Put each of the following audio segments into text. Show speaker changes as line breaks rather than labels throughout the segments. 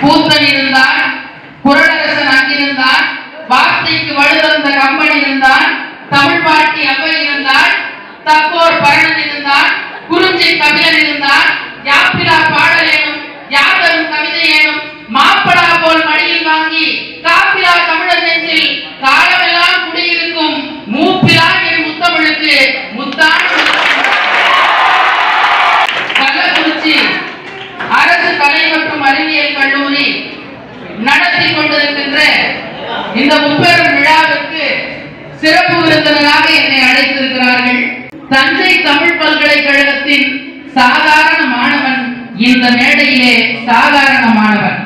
கூத்தன் இருந்தான் குரலரசன் அங்கிருந்தான் வார்த்தைக்கு வலுதந்த கம்பன் இருந்தான் தமிழ் பாட்டி அவ்வை இருந்தான் தக்கோர் பரணன் இருந்தான் குறிஞ்சி கபிலன் இருந்தான் யாப்பிலா பாடல் எனும் யாதரும் கவிதை எனும் மாப்படா போல் மடியில் வாங்கி காப்பிலா தமிழர் நெஞ்சில் காலமெல்லாம் குடியிருக்கும் மூப்பிலா என் முத்தமிழுக்கு முத்தான கள்ளக்குறிச்சி அரசு கலை மற்றும் அறிவியல் கல்லூரி நடத்தி கொண்டிருக்கின்ற இந்த முப்பெரும் விழாவிற்கு சிறப்பு விருந்தினராக என்னை அழைத்திருக்கிறார்கள் தஞ்சை தமிழ் பல்கலைக்கழகத்தின் சாதாரண மாணவன் இந்த மேடையிலே சாதாரண மாணவன்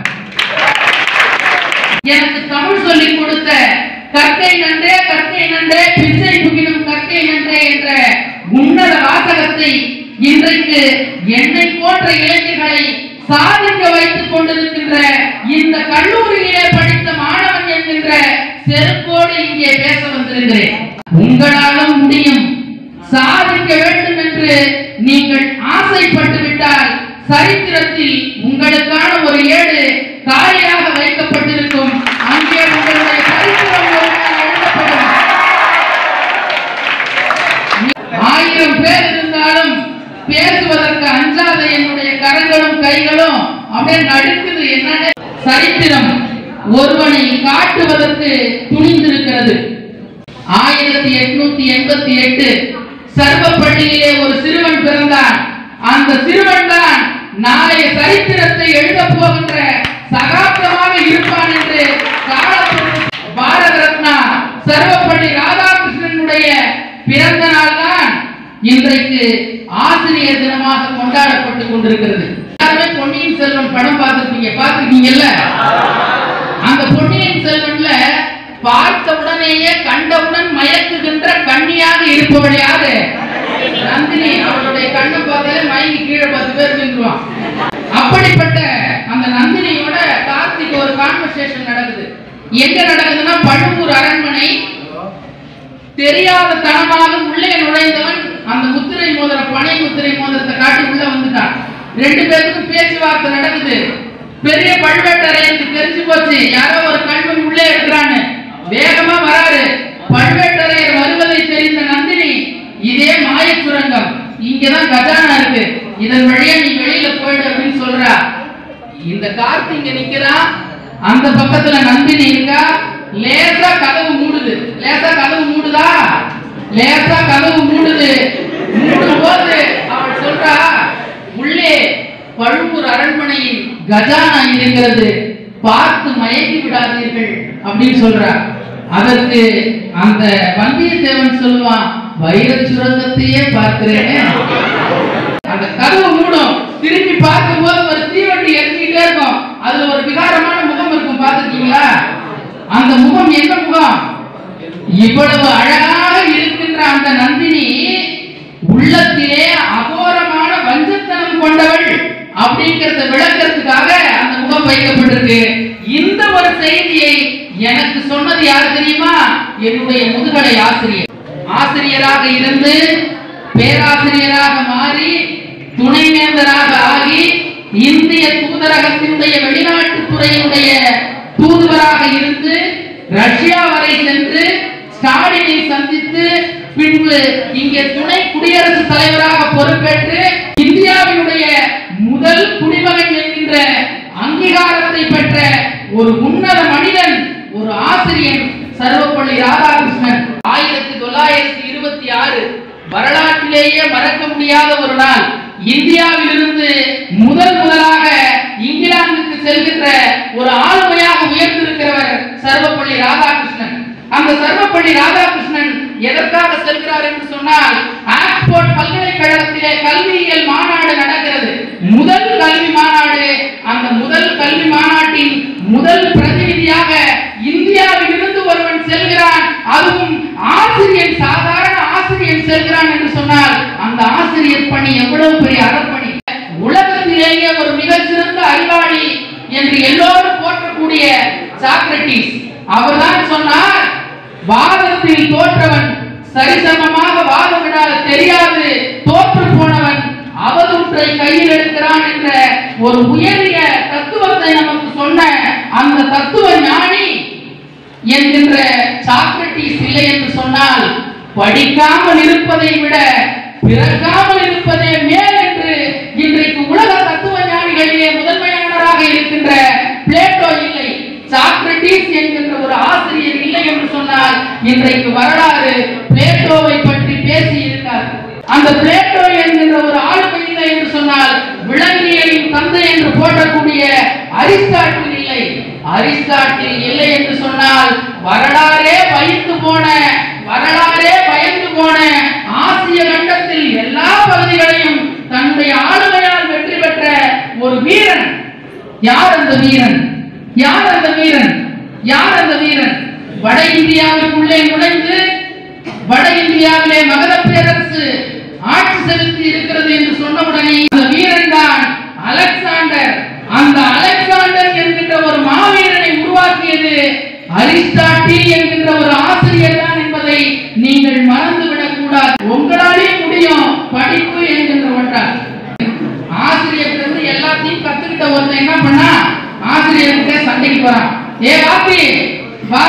எனக்கு தமிழ் சொல்லிக் கொடுத்த கற்கை நன்றே கற்கை நன்றே பிச்சை புகினும் கற்கை நன்றே என்ற உன்னத வாசகத்தை இன்றைக்கு என்னை போன்ற இளைஞர்களை சாதிக்க வைத்துக் கொண்டிருக்கின்ற இந்த கல்லூரியிலே படித்த மாணவன் என்கின்ற செருக்கோடு இங்கே பேச வந்திருக்கிறேன் உங்களாலும் முடியும் சாதிக்க வேண்டும் என்று நீங்கள் ஆசைப்பட்டு விட்டால் சரித்திரத்தில் உங்களுக்கான ஒரு ஏடு காலியாக வைக்கப்பட்டிருக்கும் அங்கே உங்களுடைய சரித்திரம் ஒரு நாள் எழுதப்படும் ஆயிரம் பேர் இருந்தாலும் பேசுவதற்கு அஞ்சாத என்னுடைய கரங்களும் கைகளும் அப்படியே நடுக்குது என்னன்னு சரித்திரம் ஒருவனை காட்டுவதற்கு துணிந்திருக்கிறது ஆயிரத்தி எட்நூத்தி எண்பத்தி எட்டு சர்வப்பள்ளியிலே ஒரு சிறுவன் பிறந்தான் அந்த சிறுவன் தான் நாளைய சரித்திரத்தை எழுதப் போகின்ற சகாப்தமாக இருப்பான் என்று காலப்போக்கில் பாரத ரத்னா சர்வப்பள்ளி ராதாகிருஷ்ணனுடைய பிறந்த நாள் தான் இன்றைக்கு ஆசிரியர் தினமாக கொண்டாடப்பட்டுக் கொண்டிருக்கிறது எல்லாருமே பொன்னியின் செல்வன் படம் பார்த்திருப்பீங்க பார்த்திருக்கீங்கல்ல அந்த பொன்னியின் செல்வன்ல பார்த்த உடனேயே கண்டவுடன் மயக்குகின்ற கண்ணியாக இருப்பவள் யாரு நந்தினி அவளுடைய கண்ணை பார்த்தாலே மயங்கி கீழே பத்து பேர் விழுந்துருவான் அப்படிப்பட்ட அந்த நந்தினியோட கார்த்திக் ஒரு கான்வர்சேஷன் நடக்குது எங்க நடக்குதுன்னா பழுவூர் அரண்மனை தெரியாத தனமாக உள்ளே நுழைந்தவன் அந்த முத்திரை மோதிர பனை முத்திரை மோதிரத்தை காட்டி உள்ள வந்துட்டான் ரெண்டு பேருக்கும் பேச்சுவார்த்தை நடக்குது பெரிய பழுவேட்டரையனுக்கு தெரிஞ்சு போச்சு யாரோ ஒரு கல்வன் உள்ளே இருக்கிறான்னு வேகமா வராரு பழுவேட்டரையர் வருவதை தெரிந்த நந்தினி இதே மாயச் சுரங்கம் இங்கதான் கஜானா இருக்கு இதன் வழியா நீ வெளியில போயிடு அப்படின்னு சொல்றா இந்த கார்த்தி இங்க நிக்கிறான் அந்த பக்கத்துல நந்தினி இருக்கா லேசா கதவு மூடுது லேசா கதவு மூடுதா லேசா கதவு மூடுது மூடும் போது அவள் சொல்றா உள்ளே பழுவூர் அரண்மனையில் கஜானா இருக்கிறது பார்த்து மயக்கி விடாதீர்கள் அப்படின்னு சொல்றா அதற்கு அந்த வந்தியத்தேவன் சொல்லுவான் வைரச் சுரங்கத்தையே பார்க்கிறேனே அந்த கதவு மூடும் திரும்பி பார்க்கும்போது ஒரு தீவண்டி எரிஞ்சுக்கிட்டே இருக்கும் அதுல ஒரு விகாரமான முகம் இருக்கும் பார்த்திருக்கீங்களா அந்த முகம் என்ன முகம் இவ்வளவு அழகாக இருக்கின்ற அந்த நந்தினி உள்ளத்திலே அகோரமான வஞ்சத்தனம் கொண்டவள் அப்படிங்கறத விளக்கறதுக்காக அந்த முகம் வைக்கப்பட்டிருக்கு இந்த ஒரு செய்தியை எனக்கு சொன்னது யார் தெரியுமா என்னுடைய முதுகலை ஆசிரியர் ஆசிரியராக இருந்து பேராசிரியராக மாறி துணைவேந்தராக ஆகி இந்திய தூதரகத்தினுடைய வெளிநாட்டு துறையினுடைய தூதுவராக இருந்து ரஷ்யா வரை சென்று ஸ்டாலினை சந்தித்து பின்பு இங்கே துணை குடியரசுத் தலைவராக பொறுப்பேற்று இந்தியாவினுடைய முதல் குடிமகன் என்கின்ற அங்கீகாரத்தை பெற்ற ஒரு உன்னத மனிதன் ஒரு ஆசிரியர் சர்வப்பள்ளி ராதாகிருஷ்ணன் ஆயிரத்தி தொள்ளாயிரத்தி இருபத்தி ஆறு வரலாற்றிலேயே மறக்க முடியாத ஒரு நாள் இந்தியாவிலிருந்து முதல் முதலாக இங்கிலாந்துக்கு செல்கின்ற ஒரு ஆளுமையாக உயர்ந்திருக்கிறவர் சர்வப்பள்ளி ராதாகிருஷ்ணன் அந்த சர்வப்பள்ளி ராதாகிருஷ்ணன் எதற்காக செல்கிறார் என்று சொன்னால் ஆக்ஸ்போர்ட் பல்கலைக்கழகத்திலே கல்வியியல் மாநாடு நடக்கிறது முதல் கல்வி மாநாடு அந்த முதல் கல்வி மாநாட்டின் முதல் பிரதிநிதியாக இந்தியாவிலிருந்து ஒருவன் செல்கிறான் அதுவும் ஆசிரியர் சாதாரண ஆசிரியர் செல்கிறான் என்று சொன்னால் அந்த ஆசிரியர் பணி எவ்வளவு பெரிய அறப்பணி உலகத்திலேயே ஒரு மிகச்சிறந்த அறிவாளி என்று எல்லோரும் போற்றக்கூடிய சாக்ரட்டிஸ் அவர்தான் சொன்னார் வாதத்தில் தோற்றவன் சரிசமமாக வாதமிடாத தெரியாது தோற்று போனவன் அவதூற்றை கையில் எடுக்கிறான் என்ற ஒரு உயரிய தத்துவத்தை நமக்கு சொன்ன என்கின்ற சாக்ரட்டிஸ் இல்லை என்று சொன்னால் படிக்காமல் இருப்பதை விட பிறக்காமல் இருப்பதே மேல் என்று இன்றைக்கு உலக தத்துவ ஞானிகளிலே முதன்மையானவராக இருக்கின்ற பிளேட்டோ இல்லை சாக்ரட்டிஸ் என்கின்ற ஒரு ஆசிரியர் இல்லை என்று சொன்னால் இன்றைக்கு வரலாறு பிளேட்டோவை பற்றி பேசி இருக்கார் அந்த பிளேட்டோ என்கின்ற ஒரு ஆளுமை இல்லை என்று சொன்னால் விலங்கியலின் தந்தை என்று போற்றக்கூடிய அரிஸ்டாட்டில் இல்லை அரிஸ்டாட்டில் இல்லை என்று சொன்னால் வரலாறே பயந்து போன வரலாறே பயந்து போன ஆசிய கண்டத்தில் எல்லா பகுதிகளையும் தன்னுடைய ஆளுமையால் வெற்றி பெற்ற ஒரு வீரன் யார் அந்த வீரன் யார் அந்த வீரன் யார் அந்த வீரன் வட இந்தியாவிற்குள்ளே நுழைந்து வட இந்தியாவிலே மகத பேரரசு ஆட்சி செலுத்தி இருக்கிறது என்று சொன்னவுடனே அந்த வீரன் தான் அலெக்சாண்டர் அந்த அலெக்சாண்டர் என்கின்ற ஒரு மாவீரனை உருவாக்கியது அரிஸ்டாட்டில் என்கின்ற ஒரு ஆசிரியர் தான் என்பதை நீங்கள் மறந்துவிடக் கூடாது உங்களாலே முடியும் படிப்பு என்கின்ற ஒன்றால் ஆசிரியர்கிட்ட இருந்து எல்லாத்தையும் கத்துக்கிட்ட ஒருத்தன் என்ன பண்ணா ஆசிரியர்கிட்ட சண்டைக்கு போறான் ஏ வாத்தி வா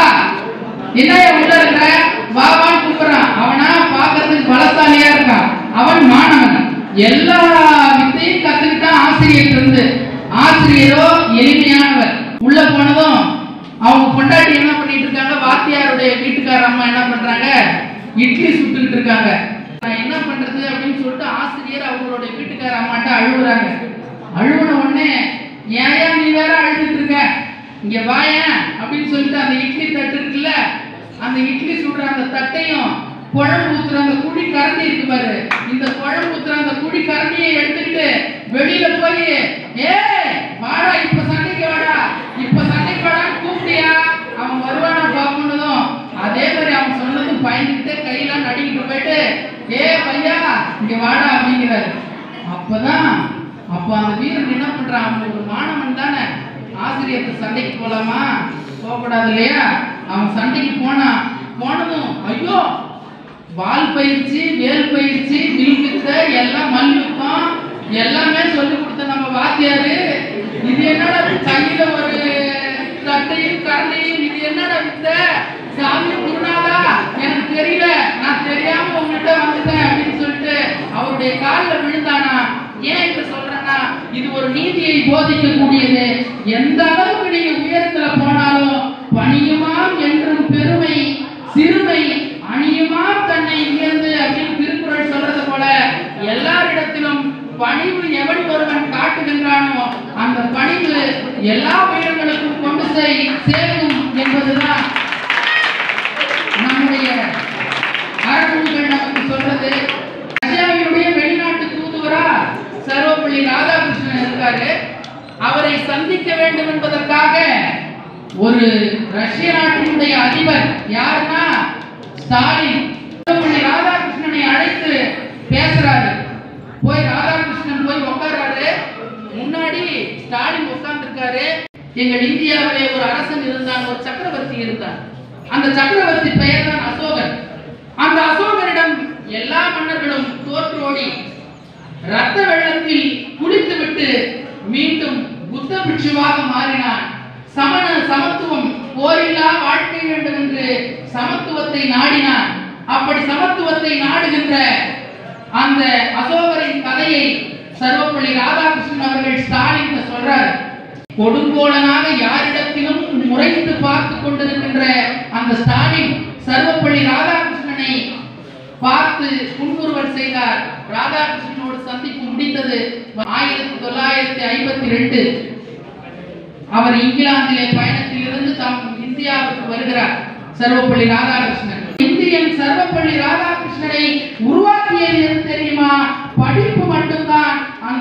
என்னைய உள்ள இருக்கிற வா வான்னு கூப்பிடுறான் அவனா பார்க்கறதுக்கு பலசாலியா இருக்கான் அவன் மாணவன் எல்லா வித்தையும் கத்துக்கிட்டான் ஆசிரியர்கிட்ட இருந்து ஆசிரியரோ எளிமையானவர் உள்ள போனதும் அவங்க பொண்டாட்டி என்ன பண்ணிட்டு இருக்காங்க வாத்தியாருடைய வீட்டுக்கார அம்மா என்ன பண்றாங்க இட்லி சுட்டுக்கிட்டு இருக்காங்க நான் என்ன பண்றது அப்படின்னு சொல்லிட்டு ஆசிரியர் அவங்களுடைய வீட்டுக்கார அம்மாட்ட அழுகுறாங்க அழுகுன உடனே ஏயா நீ வேற அழுதுட்டு இருக்க இங்க வாயேன் அப்படின்னு சொல்லிட்டு அந்த இட்லி தட்டு இருக்குல்ல அந்த இட்லி சுடுற அந்த தட்டையும் குழம்பு ஊத்துற அந்த குழி கரண்டி இருக்கு பாரு இந்த குழம்பு ஊத்துற அந்த குழி கரண்டியை எடுத்துக்கிட்டு வெளியில போய் ஏ வாடா இப்ப சண்டைக்கு வாடா இப்ப சண்டைக்கு வாடா கூப்பிட்டியா அவன் வருவானா பாக்கணுதும் அதே மாதிரி அவன் சொன்னதும் பயந்துக்கிட்டு கையெல்லாம் நடிக்கிட்டு போயிட்டு ஏ பையா இங்க வாடா அப்படிங்கிறாரு அப்பதான் அப்ப அந்த வீரன் என்ன பண்றான் அவன் ஒரு மாணவன் தானே ஆசிரியர்கிட்ட சண்டைக்கு போலாமா போகக்கூடாது இல்லையா அவன் சண்டைக்கு போனான் போனதும் ஐயோ வால் பயிற்சி வேல் பயிற்சி வில் வித்தை எல்லாம் மல்யுத்தம் எல்லாமே சொல்லி கொடுத்த நம்ம வாத்தியாரு இது என்னடா கையில ஒரு தட்டையும் கரண்டையும் இது என்னடா வித்தை சாமி குருநாதா எனக்கு தெரியல நான் தெரியாம உங்ககிட்ட வந்துட்டேன் அப்படின்னு சொல்லிட்டு அவருடைய காலில் விழுந்தானா ஏன் இப்ப சொல்றேன்னா இது ஒரு நீதியை போதிக்கக்கூடியது எந்த அளவுக்கு நீங்க உயரத்துல போனாலும் பணியுமாம் என்றும் பெருமை சிறுமை அணியுமாம் தன்னை உயர்ந்து அப்படின்னு திருக்குறள் சொல்றது போல எல்லாரிடத்திலும் பணிவு எவன் ஒருவன் காட்டுகின்றானோ அந்த பணிவு எல்லா உயிர்களுக்கும் கொண்டு செய் சேரும் என்பதுதான் நம்முடைய அறநூல்கள் நமக்கு சொல்றது ரஷ்யாவினுடைய வெளிநாட்டு தூதுவரா சர்வப்பள்ளி ராதாகிருஷ்ணன் இருக்காரு அவரை சந்திக்க வேண்டும் என்பதற்காக ஒரு ரஷ்ய நாட்டினுடைய அதிபர் யாருன்னா ஸ்டாலின் சர்வப்பள்ளி ராதாகிருஷ்ணனை அழைத்து பேசுறாரு போய் ராதாகிருஷ்ணன் போய் உட்கார்றாரு முன்னாடி ஸ்டாலின் உட்கார்ந்திருக்காரு எங்கள் இந்தியாவிலே ஒரு அரசன் இருந்தான் ஒரு சக்கரவர்த்தி இருந்தான் அந்த சக்கரவர்த்தி பெயர் தான் அசோகர் அந்த அசோகரிடம் எல்லா மன்னர்களும் தோற்றோடி ரத்த வெள்ளத்தில் குளித்துவிட்டு மீண்டும் புத்த பிட்சுவாக மாறினான் சமண சமத்துவம் போரில்லா வாழ்க்கை வேண்டும் என்று சமத்துவத்தை நாடினான் அப்படி சமத்துவத்தை நாடுகின்ற அந்த அசோகரின் கதையை சர்வப்பள்ளி ராதாகிருஷ்ணன் அவர்கள் ஸ்டாலின் சொல்றார் கொடுங்கோலனாக யாரிடத்திலும் முறைத்து பார்த்து கொண்டிருக்கின்ற அந்த ஸ்டாலின் சர்வப்பள்ளி ராதாகிருஷ்ணனை பார்த்து புன்முறுவல் செய்தார் ராதாகிருஷ்ணனோடு சந்திப்பு முடிந்தது ஆயிரத்தி தொள்ளாயிரத்தி ஐம்பத்தி ரெண்டு அவர் இங்கிலாந்திலே பயணத்திலிருந்து தாம் இந்தியாவுக்கு வருகிறார் சர்வப்பள்ளி ராதாகிருஷ்ணன் இந்தியன் சர்வப்பள்ளி ராதாகிருஷ்ணனை உருவாக்கியது எது தெரியுமா படிப்பு மட்டும்தான் அந்த